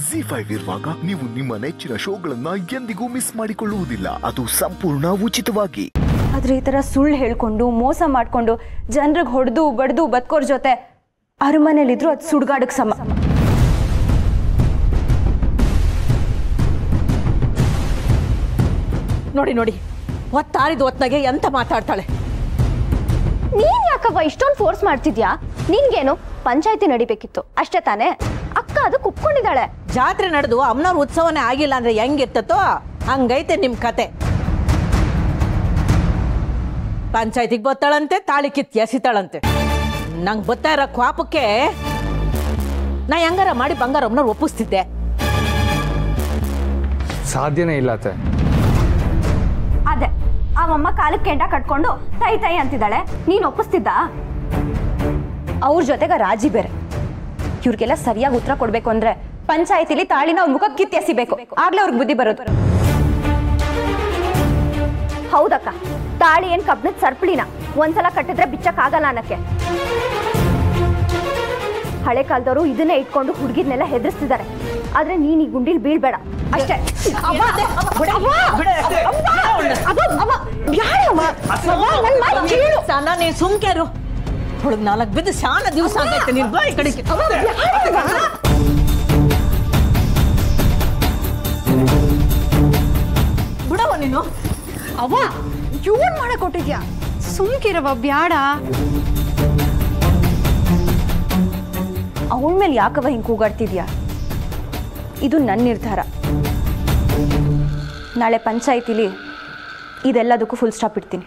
G five ಇರುವಾಗ ನೀವು ನಿಮ್ಮ ನೆಚ್ಚಿನ ಶೋಗಳನ್ನ ಎಂದಿಗೂ ಮಿಸ್ ಮಾಡಿಕೊಳ್ಳುವುದಿಲ್ಲ ಅದು ಸಂಪೂರ್ಣ ಉಚಿತವಾಗಿ ಆದ್ರೆ ಈ ಥರ ಸುಳ್ಳು ಹೇಳ್ಕೊಂಡು ಮೋಸ ಮಾಡಿಕೊಂಡು ಜನರಿಗೆ ಹೊಡೆದು ಬಡ್ದು ಬದುಕೋರ್ ಜೊತೆ ಅರಮನೇಲಿದ್ರು ಅದು ಸುಡ್ಗಾಡಕ್ಕೆ ಸಮ ನೋಡಿ ನೋಡಿ ಒತ್ತಾರಿದ ಹೊತ್ನಾಗೆ ಎಂತ ಮಾತಾಡ್ತಾಳೆ ನೀನ್ ಯಾಕವ್ವ ಇಷ್ಟೊಂದು ಫೋರ್ಸ್ ಮಾಡ್ತಿದ್ಯಾ ನಿನ್ಗೇನು ಪಂಚಾಯತಿ ನಡಿಬೇಕಿತ್ತು ಅಷ್ಟೇ ತಾನೇ ಅಕ್ಕ ಅದು ಕುಪ್ಕೊಂಡಿದ್ದಾಳೆ ಜಾತ್ರೆ ನಡೆದು ಅಮ್ಮನವ್ರ ಉತ್ಸವನೇ ಆಗಿಲ್ಲ ಅಂದ್ರೆ ಹೆಂಗಿರ್ತತೋ ಹಂಗೈತೆ ನಿಮ್ ಕತೆ ಪಂಚಾಯತಿಗೆ ಬತ್ತಾಳಂತೆ ತಾಳಿ ಕಿತ್ ಎಸಿತಾಳಂತೆ ನಂಗೆ ಬತ್ತಾ ಇರೋ ಕ್ವಾಪಕ್ಕೆ ನಾ ಹೆಂಗಾರ ಮಾಡಿ ಬಂಗಾರ ಅಮ್ಮನವ್ರು ಒಪ್ಪಿಸ್ತಿದ್ದೆ ಸಾಧ್ಯನೇ ಇಲ್ಲ ಅತ್ತೆ ಅದೇ ಅವಮ್ಮ ಕಾಲಕ್ಕೆ ಕೆಂಡ ಕಟ್ಕೊಂಡು ತೈ ತೈ ಅಂತಿದ್ದಾಳೆ ನೀನ್ ಒಪ್ಪಿಸ್ತಿದ್ದ ಅವ್ರ ಜೊತೆಗೆ ರಾಜಿ ಬೇರೆ ಇವ್ರಿಗೆಲ್ಲ ಸರಿಯಾಗಿ ಉತ್ತರ ಕೊಡ್ಬೇಕು ಅಂದ್ರೆ ಪಂಚಾಯತಿಲಿ ತಾಳಿನ ಅವ್ರ ಮುಖಕ್ಕೆ ಕಿತ್ತಿ ಎಸಿಬೇಕು ಆಗ್ಲೇ ಅವ್ರಿಗೆ ಬುದ್ಧಿ ಬರೋದು ಹೌದಕ್ಕ ತಾಳಿ ಏನ್ ಕಬ್ಣದ ಸರ್ಪಳಿನ ಒಂದ್ಸಲ ಕಟ್ಟಿದ್ರೆ ಬಿಚ್ಚಕ್ ಆಗಲ್ಲ ಅನ್ನಕ್ಕೆ ಹಳೆ ಕಾಲದವರು ಇದನ್ನೇ ಇಟ್ಕೊಂಡು ಹುಡುಗಿರ್ನೆಲ್ಲ ಹೆದರ್ಸ್ತಿದ್ದಾರೆ ಆದ್ರೆ ನೀನ್ ಈ ಗುಂಡಿಲ್ ಬೀಳ್ಬೇಡ ಅಷ್ಟೇ ಅವ್ವ, ಅವ್ವ, ಅವ್ವ, ಅವ್ವ, ಬ್ಯಾಡವ್ವ. ಅವ್ವ, ನನ್ ಮಾತ್ ಕೇಳು. ಸಣ್ಣ ನೀನ್ ಸುಮ್ಕೆರು ಹುಡುಗ ನಾಲ್ಕು ಬಿದ್ದು ಶಾನ ದಿವಸ ಆಗೈತೆ ನೀನ್ ಬಾ ಈ ಕಡೆಗೆ ಬಿಡವ ನೀನು ಅವ್ವ ಏನ್ ಮಾಡಕ್ ಕೊಟ್ಟಿದ್ಯಾ ಸುಮ್ಕಿರವ ಬ್ಯಾಡ ಅವಳ ಮೇಲೆ ಯಾಕವ ಹಿಂಗೆ ಕೂಗಾಡ್ತಿದ್ಯಾ ಇದು ನನ್ನ ನಿರ್ಧಾರ ನಾಳೆ ಪಂಚಾಯತಿಲಿ ಇದೆಲ್ಲದಕ್ಕೂ ಫುಲ್ ಸ್ಟಾಪ್ ಇಡ್ತೀನಿ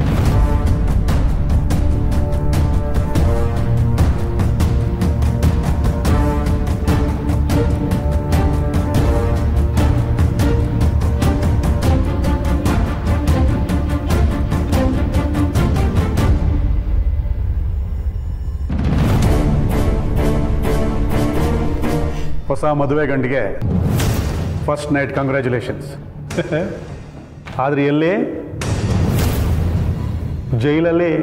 ಹೊಸ ಮದುವೆ ಗಂಡಿಗೆ ಫಸ್ಟ್ ನೈಟ್ ಕಂಗ್ರ್ಯಾಚುಲೇಷನ್ಸ್ ಆದರೆ ಎಲ್ಲಿ ಜೈಲಲ್ಲಿ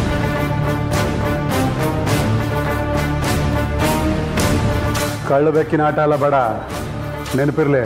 ಕಳ್ಳು ಬೆಕ್ಕಿನ ಆಟ ಅಲ್ಲ ಬೇಡ ನೆನಪಿರ್ಲಿ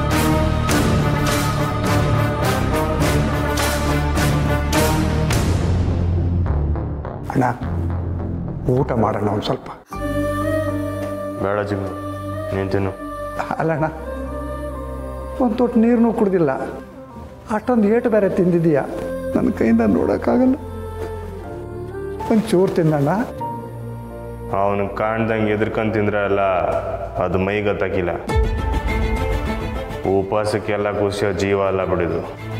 ಅಣ್ಣ ಊಟ ಮಾಡೋಣ ಒಂದು ಸ್ವಲ್ಪ ಬೇಡ ಜಿಮ್ ನೀನು ತಿನ್ನು ಅಲ್ಲಣ್ಣ ಒಂದು ತೊಟ್ಟು ನೀರನ್ನೂ ಕುಡ್ದಿಲ್ಲ ಅಷ್ಟೊಂದು ಏಟು ಬೇರೆ ತಿಂದಿದೀಯಾ ನನ್ನ ಕೈಯಿಂದ ನೋಡೋಕ್ಕಾಗಲ್ಲ ಒಂದು ಚೂರು ತಿನ್ನಣ್ಣ ಅವನು ಕಾಣ್ದಂಗೆ ಎದ್ರಕೊಂಡ್ ತಿಂದ್ರೆ ಅಲ್ಲ ಅದು ಮೈಗತ್ತಾಕಿಲ್ಲ ಉಪವಾಸಕ್ಕೆಲ್ಲ ಕುಸಿಯೋ ಜೀವ ಅಲ್ಲ ಬಿಡಿದು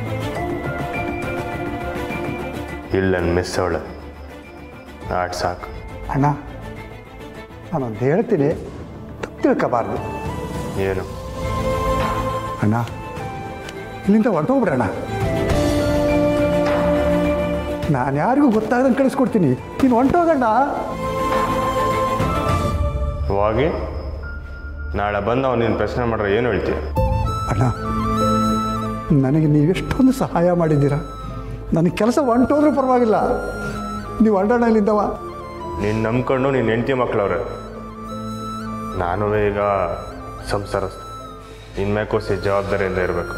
ಇಲ್ಲ ಮಿಸ್ ಅವಳು ಆಟ್ ಸಾಕು ಅಣ್ಣ ನಾನೊಂದು ಹೇಳ್ತೀನಿ ತಪ್ಪು ತಿಳ್ಕೋಬಾರ್ದು ಏನು ಅಣ್ಣ ಇಲ್ಲಿಂದ ಹೊರಟೋಗ್ಬಿಡೋಣ ನಾನು ಯಾರಿಗೂ ಗೊತ್ತಾಗದಂಗೆ ಕಳಿಸ್ಕೊಡ್ತೀನಿ ನೀನು ಹೊಂಟೋಗಣ್ಣ ಹೋಗಿ ನಾಳೆ ಬಂದು ಅವ್ನು ನಿನ್ನ ಪ್ರಶ್ನೆ ಮಾಡ್ರೆ ಏನು ಹೇಳ್ತೀಯ ಅಣ್ಣ ನನಗೆ ನೀವೆಷ್ಟೊಂದು ಸಹಾಯ ಮಾಡಿದ್ದೀರಾ ನನಗೆ ಕೆಲಸ ಹೊಂಟೋದ್ರೂ ಪರವಾಗಿಲ್ಲ ನೀವು ಹೊರಡೋಣ ಇಲ್ಲಿಂದವ ನೀನು ನಂಬ್ಕೊಂಡು ನಿನ್ನ ಹೆಂಡತಿ ಮಕ್ಕಳವ್ರೆ ನಾನು ಈಗ ಸಂಸಾರ ಇನ್ಮೇಕೋಸಿ ಜವಾಬ್ದಾರಿಯಿಂದ ಇರಬೇಕು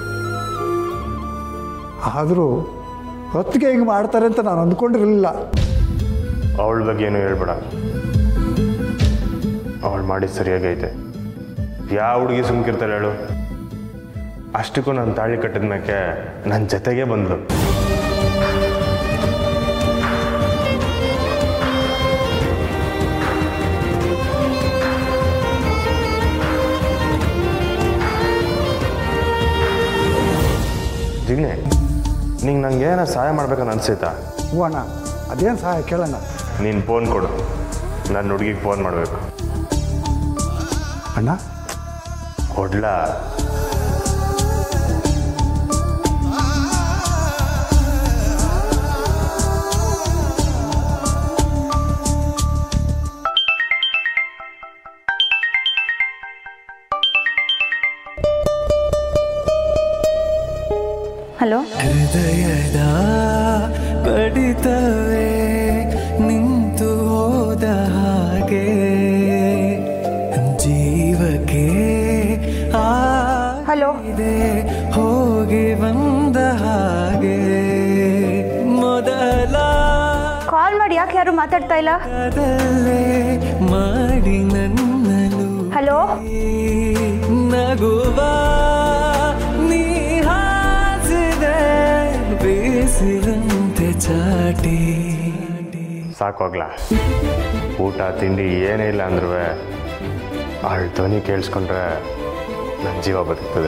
ಆದರೂ ಹೊತ್ತಿಗೆ ಹಿಂಗೆ ಮಾಡ್ತಾರೆ ಅಂತ ನಾನು ಅಂದ್ಕೊಂಡಿರಲಿಲ್ಲ ಅವಳ ಬಗ್ಗೆ ಏನು ಹೇಳ್ಬೇಡ ಅವಳು ಮಾಡಿದ್ದು ಸರಿಯಾಗೈತೆ ಯಾವ ಹುಡುಗಿ ಸುಮ್ಕಿರ್ತಾಳೆ ಹೇಳು ಅಷ್ಟಕ್ಕೂ ನಾನು ತಾಳಿ ಕಟ್ಟಿದ ಮೇಕೆ ನನ್ನ ಜೊತೆಗೆ ಬಂದ್ಲು ಜಿಗ್ನೆ ನಿಂಗೆ ನಂಗೆ ಏನೋ ಸಹಾಯ ಮಾಡ್ಬೇಕಂತ ಅನ್ಸೈತಾ ಹ್ಞೂ ಅಣ್ಣ ಅದೇನು ಸಹಾಯ ಕೇಳೋಣ ನೀನು ಫೋನ್ ಕೊಡು ನನ್ನ ಹುಡುಗಿಗೆ ಫೋನ್ ಮಾಡಬೇಕು ಅಣ್ಣ ಕೊಡ್ಲಾ ಹಲೋ ಹೃದಯದ ಬಡಿತವೇ ನಿಂತು ಹೋದ ಹಾಗೆ ಜೀವಕ್ಕೆ ಹಲೋ ಹೋಗಿ ಬಂದ ಹಾಗೆ ಮೊದಲ ಕಾಲ್ ಮಾಡಿ ಯಾಕೆ ಯಾರು ಮಾತಾಡ್ತಾ ಇಲ್ಲ ಕದಲ್ಲೇ ಮಾಡಿ ನನ್ನಲು ಹಲೋ ನಗುವ ನೀ ಹಾಸಿದೆ ಬೇಸಿದಂತೆ ಚಾಟಿ ಸಾಕೋಗ್ಲಾ ಊಟ ತಿಂಡಿ ಏನೇ ಇಲ್ಲ ಅಂದ್ರೂ ಅವಳ ಧ್ವನಿ ಕೇಳಿಸ್ಕೊಂಡ್ರೆ ನನ್ನ ಜೀವ ಬದುಕ್ತದೆ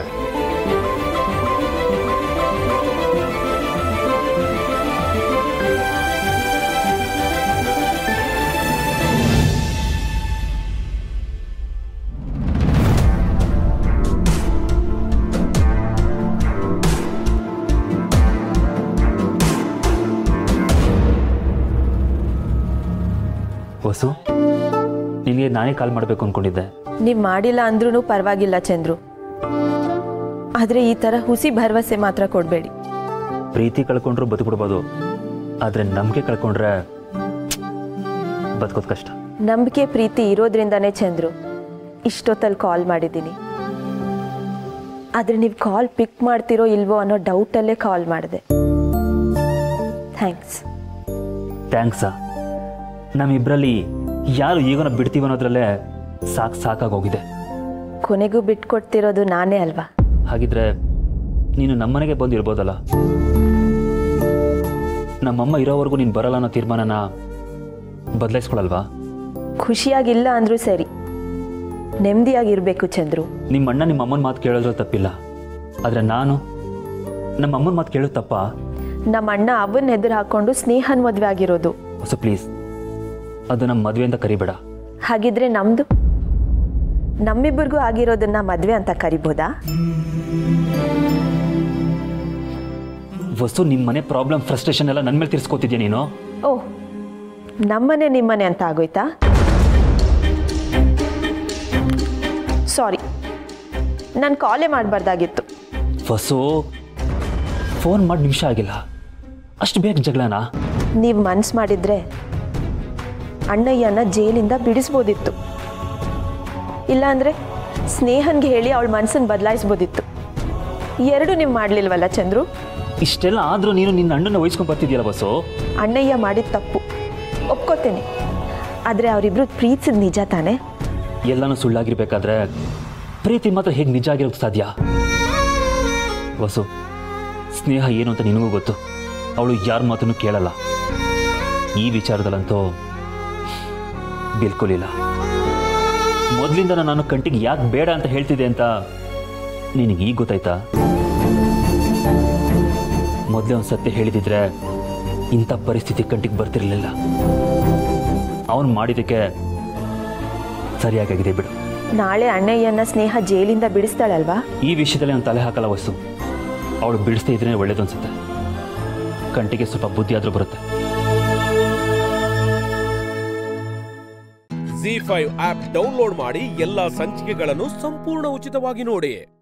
ವಸು ನಿನಗೆ ನಾನೇ ಕಾಲ್ ಮಾಡಬೇಕು ಅಂದ್ಕೊಂಡಿದ್ದೆ ನೀವು ಮಾಡಿಲ್ಲ ಅಂದ್ರೂ ಪರವಾಗಿಲ್ಲ ಚಂದ್ರು ಆದರೆ ಈ ಥರ ಹುಸಿ ಭರವಸೆ ಮಾತ್ರ ಕೊಡಬೇಡಿ ಪ್ರೀತಿ ಕಳ್ಕೊಂಡ್ರು ಬದುಕ್ಬಿಡ್ಬೋದು ಆದರೆ ನಂಬಿಕೆ ಕಳ್ಕೊಂಡ್ರೆ ಬದುಕೋದು ಕಷ್ಟ ನಂಬಿಕೆ ಪ್ರೀತಿ ಇರೋದ್ರಿಂದನೇ ಚಂದ್ರು ಇಷ್ಟೊತ್ತಲ್ಲಿ ಕಾಲ್ ಮಾಡಿದ್ದೀನಿ ಆದರೆ ನೀವು ಕಾಲ್ ಪಿಕ್ ಮಾಡ್ತಿರೋ ಇಲ್ವೋ ಅನ್ನೋ ಡೌಟಲ್ಲೇ ಕಾಲ್ ಮಾಡಿದೆ ಥ್ಯಾಂಕ್ಸ್ ಥ್ಯಾಂಕ್ಸಾ ನಮ್ಮಿಬ್ಬರಲ್ಲಿ ಯಾರು ಈಗನ ಬಿಡ್ತೀವಿ ಅನ್ನೋದ್ರಲ್ಲೇ ಸಾಕು ಸಾಕಾಗೋಗಿದೆ ಕೊನೆಗೂ ಬಿಟ್ಕೊಡ್ತಿರೋದು ನಾನೇ ಅಲ್ವಾ ಹಾಗಿದ್ರೆ ನೀನು ನಮ್ಮನೆಗೆ ಬಂದು ಇರ್ಬೋದಲ್ಲ ನಮ್ಮಮ್ಮ ಇರೋವರೆಗೂ ನೀನು ಬರಲ್ಲ ಅನ್ನೋ ತೀರ್ಮಾನನ ಬದಲಾಯಿಸ್ಕೊಳಲ್ವಾ ಖುಷಿಯಾಗಿಲ್ಲ ಅಂದರೂ ಸರಿ ನೆಮ್ಮದಿಯಾಗಿರ್ಬೇಕು ಚಂದ್ರು ನಿಮ್ಮ ಅಣ್ಣ ನಿಮ್ಮ ಅಮ್ಮನ ಮಾತು ಕೇಳೋದ್ರ ತಪ್ಪಿಲ್ಲ ಆದರೆ ನಾನು ನಮ್ಮ ಅಮ್ಮನ ಮಾತು ಕೇಳೋದು ತಪ್ಪ ನಮ್ಮ ಅಣ್ಣ ಅವನ್ನ ಎದುರು ಹಾಕೊಂಡು ಸ್ನೇಹನ್ ಮದುವೆ ಆಗಿರೋದು ಹೊಸ ಪ್ಲೀಸ್ ಅದು ನಮ್ಮ ಮದುವೆಯಿಂದ ಕರಿಬೇಡ ಹಾಗಿದ್ರೆ ನಮ್ದು ನಮ್ಮಿಬ್ಬರಿಗೂ ಆಗಿರೋದನ್ನ ಮದ್ವೆ ಅಂತ ಕರಿಬೋದಾ ವಸು ನಿಮ್ಮ ಮನೆ ಪ್ರಾಬ್ಲಮ್ ಫ್ರಸ್ಟ್ರೇಷನ್ ಎಲ್ಲ ನನ್ನ ಮೇಲೆ ತೀರ್ಸ್ಕೊತಿದ್ಯಾ ನೀನು ಓಹ್ ನಮ್ಮನೆ ನಿಮ್ಮನೆ ಅಂತ ಆಗೋಯ್ತಾ ಸಾರಿ ನಾನು ಕಾಲೇ ಮಾಡಬಾರ್ದಾಗಿತ್ತು ವಸು ಫೋನ್ ಮಾಡಿ ನಿಮಿಷ ಆಗಿಲ್ಲ ಅಷ್ಟು ಬೇಗ ಜಗಳನಾ ನೀವು ಮನ್ಸು ಮಾಡಿದ್ರೆ ಅಣ್ಣಯ್ಯನ ಜೈಲಿಂದ ಬಿಡಿಸ್ಬೋದಿತ್ತು ಇಲ್ಲಾಂದ್ರೆ ಸ್ನೇಹನ್ಗೆ ಹೇಳಿ ಅವಳ ಮನ್ಸನ್ನು ಬದಲಾಯಿಸ್ಬೋದಿತ್ತು ಎರಡು ನೀವು ಮಾಡಲಿಲ್ವಲ್ಲ ಚಂದ್ರು ಇಷ್ಟೆಲ್ಲ ಆದರೂ ನೀನು ನಿನ್ನ ಅಣ್ಣನ ವಹಿಸ್ಕೊಂಡು ಬರ್ತಿದ್ಯಲ್ಲ ಬಸ್ಸು ಅಣ್ಣಯ್ಯ ಮಾಡಿದ ತಪ್ಪು ಒಪ್ಕೋತೇನೆ ಆದರೆ ಅವರಿಬ್ರು ಪ್ರೀತಿಸಿದ ನಿಜ ತಾನೇ ಎಲ್ಲನೂ ಸುಳ್ಳಾಗಿರ್ಬೇಕಾದ್ರೆ ಪ್ರೀತಿ ಮಾತ್ರ ಹೇಗೆ ನಿಜ ಆಗಿರೋಕ್ಕೆ ಸಾಧ್ಯ ವಸು ಸ್ನೇಹ ಏನು ಅಂತ ನಿನಗೂ ಗೊತ್ತು ಅವಳು ಯಾರ ಮಾತನ್ನು ಕೇಳಲ್ಲ ಈ ವಿಚಾರದಲ್ಲಂತೂ ಬಿಲ್ಕುಲ್ ಇಲ್ಲ ಮೊದಲಿಂದ ನಾನು ಕಂಟಿಗೆ ಯಾಕೆ ಬೇಡ ಅಂತ ಹೇಳ್ತಿದ್ದೆ ಅಂತ ನಿನಗೆ ಈಗ ಗೊತ್ತಾಯ್ತಾ ಮೊದಲೇ ಒಂದು ಸತ್ಯ ಹೇಳಿದಿದ್ರೆ ಇಂಥ ಪರಿಸ್ಥಿತಿ ಕಂಟಿಗೆ ಬರ್ತಿರ್ಲಿಲ್ಲ ಅವನು ಮಾಡಿದ್ದಕ್ಕೆ ಸರಿಯಾಗಿದೆ ಬಿಡು ನಾಳೆ ಅಣ್ಣಯ್ಯನ ಸ್ನೇಹ ಜೈಲಿಂದ ಬಿಡಿಸ್ತಾಳಲ್ವಾ ಈ ವಿಷಯದಲ್ಲಿ ನಾನು ತಲೆ ಹಾಕಲ್ಲ ವಸ್ತು ಅವಳು ಬಿಡಿಸ್ದೇ ಇದ್ರೆ ಒಳ್ಳೇದು ಅನ್ಸುತ್ತೆ ಕಂಟಿಗೆ ಸ್ವಲ್ಪ ಬುದ್ಧಿ ಆದ್ರೂ ಬರುತ್ತೆ ಜಿ ಫೈವ್ ಆಪ್ ಡೌನ್ಲೋಡ್ ಮಾಡಿ ಎಲ್ಲಾ ಸಂಚಿಕೆಗಳನ್ನು ಸಂಪೂರ್ಣ ಉಚಿತವಾಗಿ ನೋಡಿ